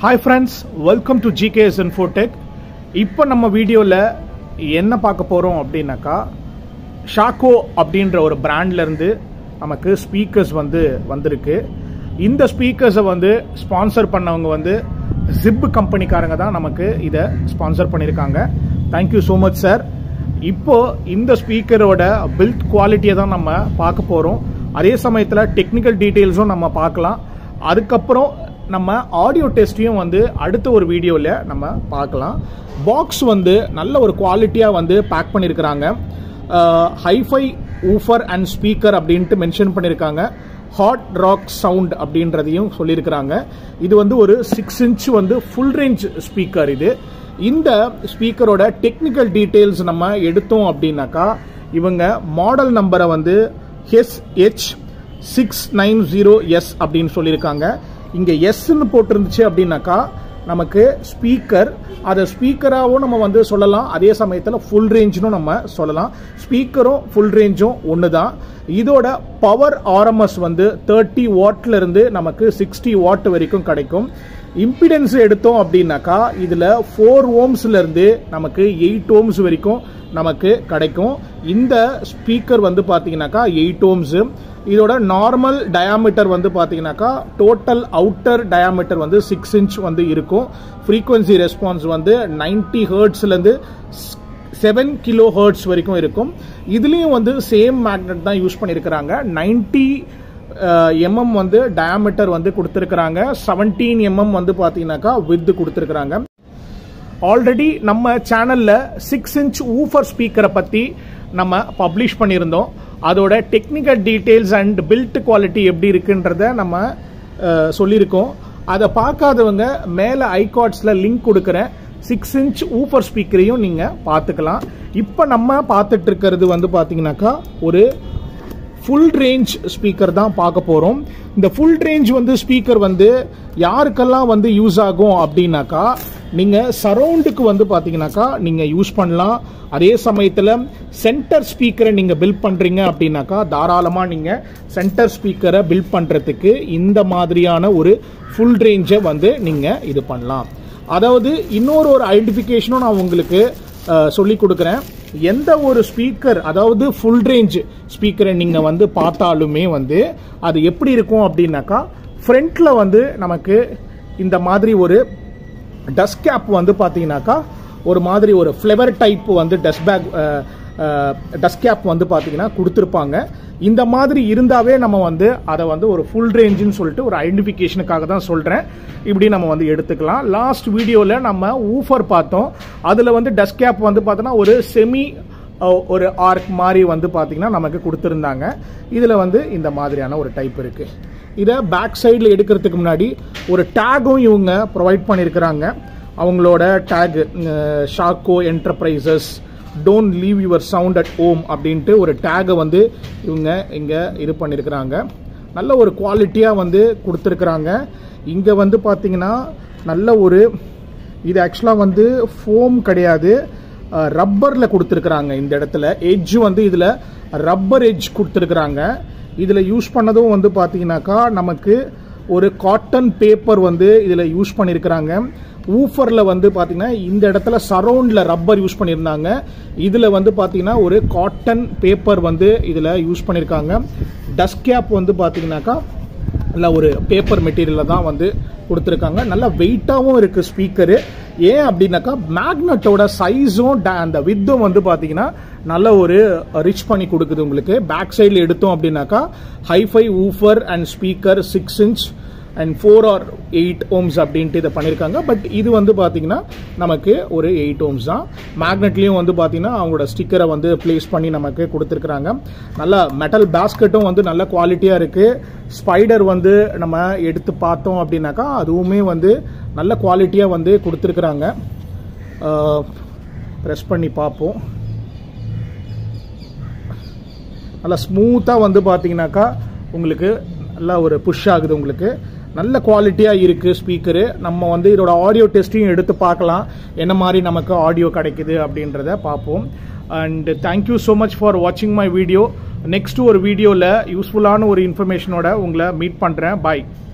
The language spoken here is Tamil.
hi friends welcome to GKS Infotech இப்போ நம்ம வீடியோவில் என்ன பார்க்க போகிறோம் அப்படின்னாக்கா ஷாக்கோ அப்படின்ற ஒரு பிராண்ட்லேருந்து நமக்கு ஸ்பீக்கர்ஸ் வந்து வந்திருக்கு இந்த ஸ்பீக்கர்ஸை வந்து ஸ்பான்சர் பண்ணவங்க வந்து ஜிப் கம்பெனிக்காரங்க தான் நமக்கு இதை ஸ்பான்சர் பண்ணியிருக்காங்க தேங்க்யூ ஸோ மச் சார் இப்போ இந்த ஸ்பீக்கரோட பில்ட் குவாலிட்டியை தான் நம்ம பார்க்க போகிறோம் அதே சமயத்தில் டெக்னிக்கல் டீட்டெயில்ஸும் நம்ம பார்க்கலாம் அதுக்கப்புறம் நம்ம ஆடியோ டெஸ்ட்டையும் வந்து அடுத்த ஒரு வீடியோவில் நம்ம பார்க்கலாம் பாக்ஸ் வந்து நல்ல ஒரு குவாலிட்டியாக வந்து பேக் பண்ணியிருக்கிறாங்க ஹைஃபை ஊஃபர் அண்ட் ஸ்பீக்கர் அப்படின்ட்டு மென்ஷன் பண்ணியிருக்காங்க ஹாட் ராக் சவுண்ட் அப்படின்றதையும் சொல்லியிருக்கிறாங்க இது வந்து ஒரு சிக்ஸ் இன்ச் வந்து ஃபுல் ரேஞ்ச் ஸ்பீக்கர் இது இந்த ஸ்பீக்கரோட டெக்னிக்கல் டீட்டெயில்ஸ் நம்ம எடுத்தோம் அப்படின்னாக்கா இவங்க மாடல் நம்பரை வந்து H H six nine zero S அப்படின்னு சொல்லியிருக்காங்க இங்கே எஸ்ன்னு போட்டிருந்துச்சு அப்படின்னாக்கா நமக்கு ஸ்பீக்கர் அதை ஸ்பீக்கராகவும் நம்ம வந்து சொல்லலாம் அதே சமயத்தில் ஃபுல் ரேஞ்சும் நம்ம சொல்லலாம் ஸ்பீக்கரும் ஃபுல் ரேஞ்சும் ஒன்று தான் இதோட பவர் ஆர்எம்எஸ் வந்து தேர்ட்டி வாட்ல இருந்து நமக்கு சிக்ஸ்டி வாட் வரைக்கும் கிடைக்கும் இம்பிடன்ஸ் எடுத்தோம் அப்படின்னாக்கா இதில் ஃபோர் ஓம்ஸ்ல இருந்து நமக்கு எயிட் ஓம்ஸ் வரைக்கும் நமக்கு கிடைக்கும் இந்த ஸ்பீக்கர் வந்து பார்த்தீங்கன்னாக்கா எயிட் ஓம்ஸ் இதோட நார்மல் டயாமீட்டர் வந்து பார்த்தீங்கன்னாக்கா டோட்டல் அவுட்டர் டயாமீட்டர் வந்து சிக்ஸ் இன்ச் வந்து இருக்கும் ஃப்ரீக்வன்சி ரெஸ்பான்ஸ் வந்து நைன்டி ஹேர்ட்ஸ்லேருந்து செவன் கிலோ ஹேர்ட்ஸ் வரைக்கும் இருக்கும் இதுலேயும் வந்து சேம் மேக்னெட் தான் யூஸ் பண்ணியிருக்கிறாங்க நைன்டி எம்எம் வந்து டயாமீட்டர் வந்து கொடுத்துருக்குறாங்க செவன்டீன் எம்எம் வந்து பார்த்தீங்கன்னாக்கா வித் கொடுத்துருக்குறாங்க ஆல்ரெடி நம்ம சேனலில் சிக்ஸ் இன்ச் ஊஃபர் ஸ்பீக்கரை பற்றி நம்ம பப்ளிஷ் பண்ணியிருந்தோம் அதோட technical details and build quality எப்படி இருக்குன்றத நம்ம சொல்லியிருக்கோம் அதை பார்க்காதவங்க மேலே ஐகார்ட்ஸில் லிங்க் கொடுக்குறேன் சிக்ஸ் இன்ச் ஊஃபர் ஸ்பீக்கரையும் நீங்கள் பார்த்துக்கலாம் இப்போ நம்ம பார்த்துட்டு இருக்கிறது வந்து பார்த்தீங்கன்னாக்கா ஒரு ஃபுல் ரேஞ்ச் ஸ்பீக்கர் தான் பார்க்க போகிறோம் இந்த ஃபுல் ரேஞ்ச் வந்து ஸ்பீக்கர் வந்து யாருக்கெல்லாம் வந்து யூஸ் ஆகும் அப்படின்னாக்கா நீங்கள் சரௌண்டுக்கு வந்து பார்த்தீங்கன்னாக்கா நீங்கள் யூஸ் பண்ணலாம் அதே சமயத்தில் சென்டர் ஸ்பீக்கரை நீங்கள் பில்ட் பண்ணுறீங்க அப்படின்னாக்கா தாராளமாக நீங்கள் சென்டர் ஸ்பீக்கரை பில்ட் பண்ணுறதுக்கு இந்த மாதிரியான ஒரு ஃபுல் ரேஞ்சை வந்து நீங்கள் இது பண்ணலாம் அதாவது இன்னொரு ஒரு ஐடென்டிஃபிகேஷனும் நான் உங்களுக்கு சொல்லி கொடுக்குறேன் எந்த ஒரு ஸ்பீக்கர் அதாவது ஃபுல் ரேஞ்ச் ஸ்பீக்கரை நீங்கள் வந்து பார்த்தாலுமே வந்து அது எப்படி இருக்கும் அப்படின்னாக்கா ஃப்ரண்ட்டில் வந்து நமக்கு இந்த மாதிரி ஒரு டஸ்ட் கேப் வந்து பார்த்தீங்கன்னாக்கா ஒரு மாதிரி ஒரு ஃப்ளவர் டைப் வந்து டஸ்ட் பேக் டஸ்ட் கேப் வந்து பார்த்தீங்கன்னா கொடுத்துருப்பாங்க இந்த மாதிரி இருந்தாவே நம்ம வந்து அதை வந்து ஒரு ஃபுல் ரேஞ்சுன்னு சொல்லிட்டு ஒரு ஐடென்டிஃபிகேஷனுக்காக தான் சொல்கிறேன் இப்படி நம்ம வந்து எடுத்துக்கலாம் லாஸ்ட் வீடியோவில் நம்ம ஊஃபர் பார்த்தோம் அதில் வந்து டஸ்ட் கேப் வந்து பார்த்தோன்னா ஒரு செமி ஒரு ஆர்க் மாதிரி வந்து பார்த்தீங்கன்னா நமக்கு கொடுத்துருந்தாங்க இதில் வந்து இந்த மாதிரியான ஒரு டைப் இருக்குது இதை பேக் சைடில் எடுக்கிறதுக்கு முன்னாடி ஒரு டேகும் இவங்க ப்ரொவைட் பண்ணியிருக்கிறாங்க அவங்களோட டேக் ஷாக்கோ enterprises don't leave your sound at home அப்படின்ட்டு ஒரு டேகை வந்து இவங்க இங்கே இது பண்ணியிருக்கிறாங்க நல்ல ஒரு குவாலிட்டியாக வந்து கொடுத்துருக்குறாங்க இங்கே வந்து பார்த்தீங்கன்னா நல்ல ஒரு இது ஆக்சுவலாக வந்து ஃபோம் கிடையாது ரப்பரில் கொடுத்துருக்குறாங்க இந்த இடத்துல எட்ஜ் வந்து இதில் ரப்பர் எட்ஜ் கொடுத்துருக்குறாங்க இதில் யூஸ் பண்ணதும் வந்து பார்த்தீங்கன்னாக்கா நமக்கு ஒரு காட்டன் பேப்பர் வந்து இதில் யூஸ் பண்ணியிருக்கிறாங்க ஊஃபரில் வந்து பார்த்தீங்கன்னா இந்த இடத்துல சரௌண்டில் ரப்பர் யூஸ் பண்ணியிருந்தாங்க இதில் வந்து பார்த்தீங்கன்னா ஒரு காட்டன் பேப்பர் வந்து இதில் யூஸ் பண்ணியிருக்காங்க டஸ்ட் கேப் வந்து பார்த்தீங்கன்னாக்கா இல்லை ஒரு பேப்பர் மெட்டீரியலில் தான் வந்து கொடுத்துருக்காங்க நல்லா வெயிட்டாகவும் இருக்குது ஸ்பீக்கரு ஏன் அப்படின்னாக்கா மேக்னட்டோட சைஸும் அந்த வித்தும் வந்து பார்த்தீங்கன்னா நல்ல ஒரு ரிச் பண்ணி கொடுக்குது உங்களுக்கு பேக் சைடில் எடுத்தோம் அப்படின்னாக்கா hi fi woofer and speaker six inch and four or eight ohms அப்படின்ட்டு இதை பண்ணியிருக்காங்க பட் இது வந்து பார்த்தீங்கன்னா நமக்கு ஒரு எயிட் ஓம்ஸ் தான் மேக்னெட்லேயும் வந்து பார்த்தீங்கன்னா அவங்களோட ஸ்டிக்கரை வந்து பிளேஸ் பண்ணி நமக்கு கொடுத்துருக்குறாங்க நல்ல மெட்டல் பேஸ்கெட்டும் வந்து நல்ல குவாலிட்டியாக இருக்குது ஸ்பைடர் வந்து நம்ம எடுத்து பார்த்தோம் அப்படின்னாக்கா அதுவுமே வந்து நல்ல குவாலிட்டியாக வந்து கொடுத்துருக்குறாங்க ப்ரெஸ் பண்ணி பார்ப்போம் நல்லா ஸ்மூத்தாக வந்து பார்த்தீங்கன்னாக்கா உங்களுக்கு நல்லா ஒரு புஷ் ஆகுது உங்களுக்கு நல்ல குவாலிட்டியாக இருக்குது ஸ்பீக்கரு நம்ம வந்து இதோட ஆடியோ டெஸ்ட்டையும் எடுத்து பார்க்கலாம் என்ன மாதிரி நமக்கு ஆடியோ கிடைக்குது அப்படின்றத பார்ப்போம் and thank you so much for வாட்சிங் மை வீடியோ நெக்ஸ்ட் ஒரு வீடியோவில் யூஸ்ஃபுல்லான ஒரு இன்ஃபர்மேஷனோட உங்களை மீட் பண்ணுறேன் பாய்